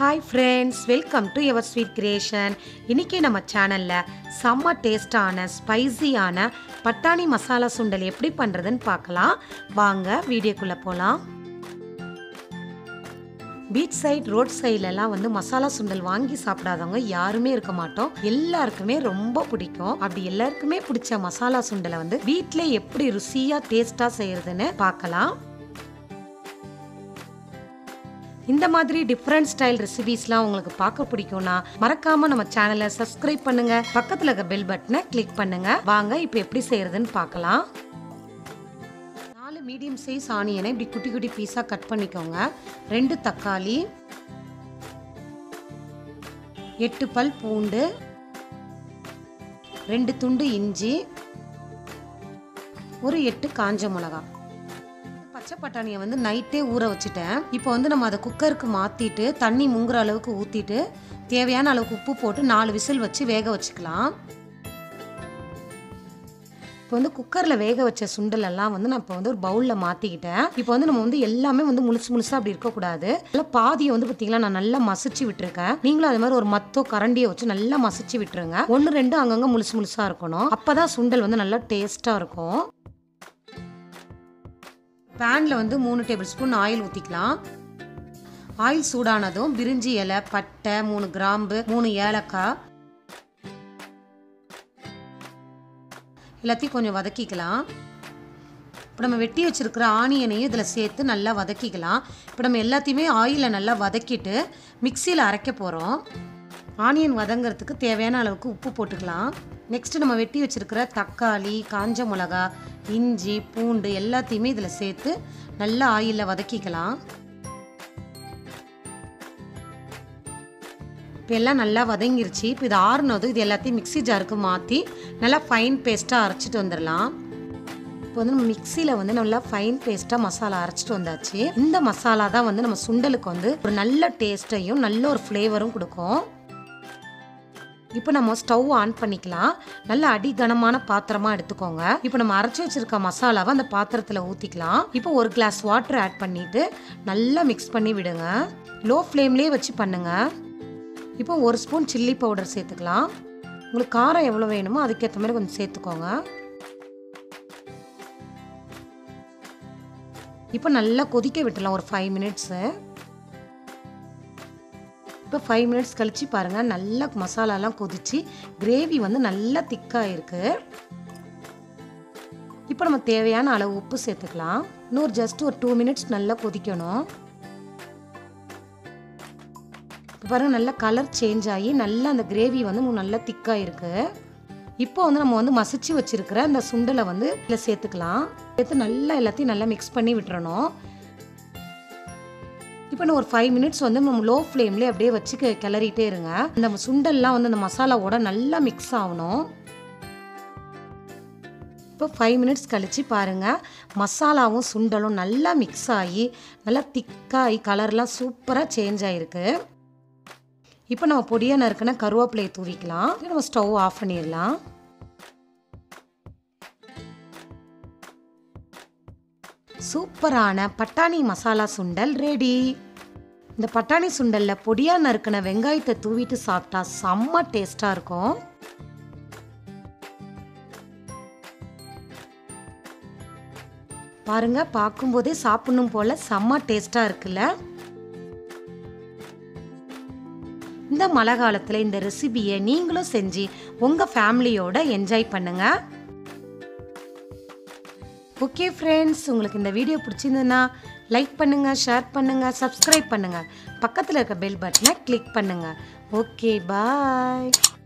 hi friends welcome to our sweet creation இன்றைக்கி நம்ம சேனலில் செம்ம டேஸ்டான ஸ்பைசியான பட்டாணி மசாலா சுண்டல் எப்படி பண்ணுறதுன்னு பார்க்கலாம் வாங்க வீடியோக்குள்ளே போகலாம் பீச் சைட் ரோட் சைட்லலாம் வந்து மசாலா சுண்டல் வாங்கி சாப்பிடாதவங்க யாருமே இருக்க மாட்டோம் எல்லாருக்குமே ரொம்ப பிடிக்கும் அப்படி எல்லாருக்குமே பிடிச்ச மசாலா சுண்டலை வந்து வீட்டிலே எப்படி ருசியாக டேஸ்ட்டாக செய்யறதுன்னு பார்க்கலாம் இந்த மாதிரி டிஃப்ரெண்ட் ஸ்டைல் ரெசிபிஸ்லாம் உங்களுக்கு பார்க்க பிடிக்கும்னா மறக்காம நம்ம சேனலை சப்ஸ்கிரைப் பண்ணுங்க பக்கத்துல இருக்க பெல் பட்டனை கிளிக் பண்ணுங்க வாங்க இப்போ எப்படி செய்யறதுன்னு பார்க்கலாம் நாலு மீடியம் சைஸ் ஆனியனை இப்படி குட்டி குட்டி பீஸாக கட் பண்ணிக்கோங்க ரெண்டு தக்காளி எட்டு பல் பூண்டு ரெண்டு துண்டு இஞ்சி ஒரு எட்டு காஞ்ச மிளகாய் பச்சை பட்டாணியை வந்து நைட்டே ஊற வச்சுட்டேன் இப்போ வந்து நம்ம அதை குக்கருக்கு மாற்றிட்டு தண்ணி முங்குற அளவுக்கு ஊற்றிட்டு தேவையான அளவுக்கு உப்பு போட்டு நாலு விசில் வச்சு வேக வச்சுக்கலாம் இப்போ வந்து குக்கரில் வேக வச்ச சுண்டல் எல்லாம் வந்து நான் இப்போ வந்து ஒரு பவுலில் மாற்றிக்கிட்டேன் இப்போ வந்து நம்ம வந்து எல்லாமே வந்து முழுசு முழுசாக அப்படி இருக்கக்கூடாது நல்லா பாதியை வந்து பார்த்தீங்களா நான் நல்லா மசிச்சு விட்டுருக்கேன் நீங்களும் அது மாதிரி ஒரு மத்தோ கரண்டியை வச்சு நல்லா மசிச்சு விட்டுருங்க ஒன்று ரெண்டு அங்கங்கே முழுசு முழுசாக இருக்கணும் அப்போ தான் சுண்டல் வந்து நல்லா டேஸ்ட்டாக இருக்கும் பேனில் வந்து மூணு டேபிள் ஸ்பூன் ஆயில் ஊற்றிக்கலாம் ஆயில் சூடானதும் பிரிஞ்சி இலை பட்டை மூணு கிராம்பு மூணு ஏலக்காய் எல்லாத்தையும் கொஞ்சம் வதக்கிக்கலாம் இப்போ நம்ம வெட்டி வச்சுருக்கிற ஆனியனையும் இதில் சேர்த்து நல்லா வதக்கிக்கலாம் இப்போ நம்ம எல்லாத்தையுமே ஆயிலில் நல்லா வதக்கிட்டு மிக்சியில் அரைக்க போகிறோம் ஆனியன் வதங்கிறதுக்கு தேவையான அளவுக்கு உப்பு போட்டுக்கலாம் நெக்ஸ்ட்டு நம்ம வெட்டி வச்சுருக்கிற தக்காளி காஞ்ச மிளகா இஞ்சி பூண்டு எல்லாத்தையுமே இதில் சேர்த்து நல்லா ஆயிலில் வதக்கிக்கலாம் இப்போ எல்லாம் நல்லா வதங்கிருச்சு இப்போ இது ஆறுனதும் இது எல்லாத்தையும் மிக்சி ஜாருக்கு மாற்றி நல்லா ஃபைன் பேஸ்ட்டாக அரைச்சிட்டு வந்துடலாம் இப்போ வந்து நம்ம மிக்சியில் வந்து நல்லா ஃபைன் பேஸ்ட்டாக மசாலா அரைச்சிட்டு வந்தாச்சு இந்த மசாலா தான் வந்து நம்ம சுண்டலுக்கு வந்து ஒரு நல்ல டேஸ்ட்டையும் நல்ல ஒரு ஃப்ளேவரும் கொடுக்கும் இப்போ நம்ம ஸ்டவ் ஆன் பண்ணிக்கலாம் நல்ல அடிகனமான பாத்திரமாக எடுத்துக்கோங்க இப்போ நம்ம அரைச்சி வச்சிருக்க மசாலாவை அந்த பாத்திரத்தில் ஊற்றிக்கலாம் இப்போ ஒரு கிளாஸ் வாட்டர் ஆட் பண்ணிட்டு நல்லா மிக்ஸ் பண்ணி விடுங்க லோ ஃப்ளேம்லேயே வச்சு பண்ணுங்க இப்போ ஒரு ஸ்பூன் சில்லி பவுடர் சேர்த்துக்கலாம் உங்களுக்கு காரம் எவ்வளோ வேணுமோ அதுக்கேற்ற மாதிரி கொஞ்சம் சேர்த்துக்கோங்க இப்போ நல்லா கொதிக்க விட்டுலாம் ஒரு ஃபைவ் மினிட்ஸு இப்போ ஃபைவ் மினிட்ஸ் கழித்து பாருங்கள் நல்லா மசாலாலாம் கொதிச்சு கிரேவி வந்து நல்லா திக்காக இருக்குது இப்போ நம்ம தேவையான அளவு உப்பு சேர்த்துக்கலாம் இன்னொரு ஜஸ்ட் ஒரு டூ மினிட்ஸ் நல்லா கொதிக்கணும் இப்போ பாருங்கள் நல்லா கலர் சேஞ்ச் ஆகி நல்லா அந்த கிரேவி வந்து நல்லா திக்காக இருக்குது இப்போ வந்து நம்ம வந்து மசிச்சு வச்சிருக்கிற அந்த சுண்டலை வந்து இதில் சேர்த்துக்கலாம் சேர்த்து நல்லா எல்லாத்தையும் நல்லா மிக்ஸ் பண்ணி விட்டுறணும் இப்போ நான் ஒரு ஃபைவ் மினிட்ஸ் வந்து நம்ம லோ ஃப்ளேம்லேயே அப்படியே வச்சு கி- கிளறிட்டே இருங்க இந்த சுண்டல்லாம் வந்து அந்த மசாலாவோட நல்லா மிக்ஸ் ஆகணும் இப்போ ஃபைவ் மினிட்ஸ் கழித்து பாருங்கள் மசாலாவும் சுண்டலும் நல்லா மிக்ஸ் ஆகி நல்லா திக்காகி கலர்லாம் சூப்பராக சேஞ்ச் ஆகிருக்கு இப்போ நம்ம பொடியாக நறுக்கின கருவேப்பிலையை தூவிக்கலாம் இது நம்ம ஸ்டவ் ஆஃப் பண்ணிடலாம் சூப்பரான பட்டாணி மசாலா சுண்டல் ரெடி இந்த பட்டாணி சுண்டல்ல பொடியா நறுக்கின வெங்காயத்தை தூவிட்டு சாப்பிட்டா செம்ம டேஸ்டா இருக்கும் பாருங்க பார்க்கும்போதே சாப்பிடணும் போல செம்ம டேஸ்டா இருக்குல்ல இந்த மழை காலத்தில் இந்த ரெசிபியை நீங்களும் செஞ்சு உங்கள் ஃபேமிலியோட என்ஜாய் பண்ணுங்க ஓகே ஃப்ரெண்ட்ஸ் உங்களுக்கு இந்த வீடியோ பிடிச்சிருந்ததுன்னா லைக் பண்ணுங்கள் ஷேர் பண்ணுங்கள் சப்ஸ்கிரைப் பண்ணுங்கள் பக்கத்தில் இருக்க பெல் பட்டனை கிளிக் பண்ணுங்கள் ஓகே பாய்